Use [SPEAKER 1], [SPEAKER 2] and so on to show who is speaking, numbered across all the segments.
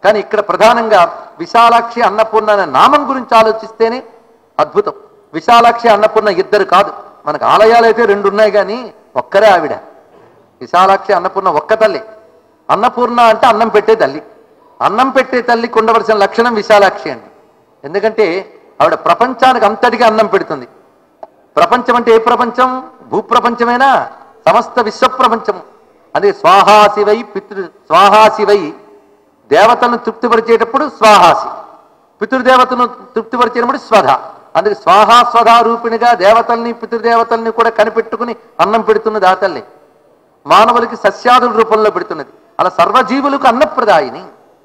[SPEAKER 1] కానీ ఇక్కడ ప్రధానంగా విశాలాక్షి అన్నపూర్ణ అనే నామం గురించి ఆలోచిస్తేనే అద్భుతం విశాలాక్షి అన్నపూర్ణ ఇద్దరు కాదు మనకు ఆలయాలు అయితే రెండు ఉన్నాయి కానీ ఒక్కరే ఆవిడ విశాలాక్షి అన్నపూర్ణ ఒక్క తల్లి అన్నపూర్ణ అంటే అన్నం పెట్టే తల్లి అన్నం పెట్టే తల్లికి ఉండవలసిన లక్షణం విశాలాక్షి అండి ఎందుకంటే ఆవిడ ప్రపంచానికి అంతటిగా అన్నం పెడుతుంది ప్రపంచం అంటే ఏ ప్రపంచం భూప్రపంచమేనా సమస్త విశ్వప్రపంచము అదే స్వాహాశివై పితృ స్వాహాశివై దేవతలను తృప్తిపరిచేటప్పుడు స్వాహాసి పితృదేవతను తృప్తిపరిచేటప్పుడు స్వధ అందుకే స్వాహా స్వధా రూపిణిగా దేవతల్ని పితృదేవతల్ని కూడా కనిపెట్టుకుని అన్నం పెడుతున్నది ఆ తల్లి మానవులకి సస్యాదుల రూపంలో పెడుతున్నది అలా సర్వజీవులకు అన్నప్రదాయిని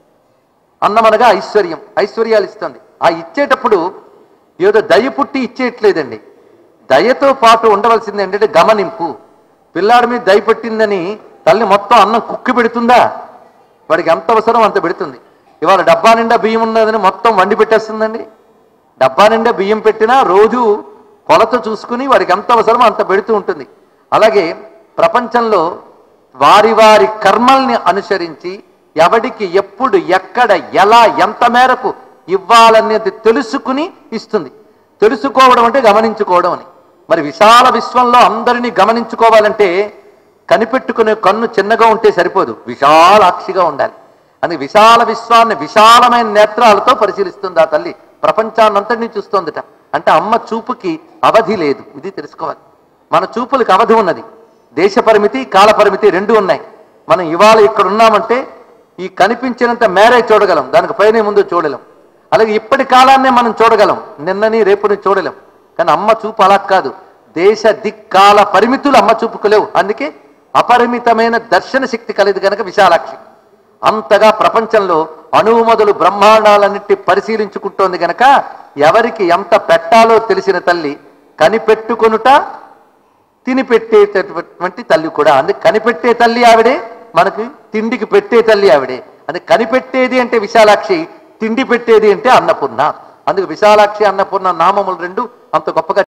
[SPEAKER 1] అన్నమనగా ఐశ్వర్యం ఐశ్వర్యాలు ఇస్తుంది ఆ ఇచ్చేటప్పుడు ఏదో దయ పుట్టి ఇచ్చేయట్లేదండి దయతో పాటు ఉండవలసింది ఏంటంటే గమనింపు పిల్లాడి మీద దయ పట్టిందని తల్లి మొత్తం అన్నం కుక్కి పెడుతుందా వాడికి ఎంత అవసరం అంత పెడుతుంది ఇవాళ డబ్బా నిండా బియ్యం ఉన్నదని మొత్తం వండి పెట్టేస్తుందండి డబ్బా నిండా బియ్యం పెట్టినా రోజు కొలత చూసుకుని వాడికి ఎంత అవసరమో అంత పెడుతూ ఉంటుంది అలాగే ప్రపంచంలో వారి వారి కర్మల్ని అనుసరించి ఎవడికి ఎప్పుడు ఎక్కడ ఎలా ఎంత మేరకు ఇవ్వాలనేది తెలుసుకుని ఇస్తుంది తెలుసుకోవడం అంటే గమనించుకోవడం అని మరి విశాల విశ్వంలో అందరినీ గమనించుకోవాలంటే కనిపెట్టుకునే కన్ను చిన్నగా ఉంటే సరిపోదు విశాలాక్షిగా ఉండాలి అందుకే విశాల విశ్వాన్ని విశాలమైన నేత్రాలతో పరిశీలిస్తుంది ఆ తల్లి ప్రపంచాన్నంతటినీ చూస్తోందిట అంటే అమ్మ చూపుకి అవధి లేదు ఇది తెలుసుకోవాలి మన చూపులకు అవధి ఉన్నది దేశ పరిమితి కాల పరిమితి రెండు ఉన్నాయి మనం ఇవాళ ఇక్కడ ఉన్నామంటే ఈ కనిపించినంత మేరే చూడగలం దానికి పైన ముందు చూడలేం అలాగే ఇప్పటి కాలాన్నే మనం చూడగలం నిన్నని రేపుని చూడలేం కానీ అమ్మ చూపు అలా కాదు దేశ దిక్కాల పరిమితులు అమ్మ చూపుకు లేవు అందుకే అపరిమితమైన దర్శన శక్తి కలిది కనుక విశాలాక్షి అంతగా ప్రపంచంలో అణువు మొదలు బ్రహ్మాండాలన్నిటి పరిశీలించుకుంటోంది గనక ఎవరికి ఎంత పెట్టాలో తెలిసిన తల్లి కనిపెట్టుకొనుట తిని పెట్టేటటువంటి తల్లి కూడా అందుకే కనిపెట్టే తల్లి ఆవిడే మనకి తిండికి పెట్టే తల్లి ఆవిడే అందుకే కనిపెట్టేది అంటే విశాలాక్షి తిండి పెట్టేది అంటే అన్నపూర్ణ అందుకు విశాలాక్షి అన్నపూర్ణ నామములు రెండు అంత గొప్పగా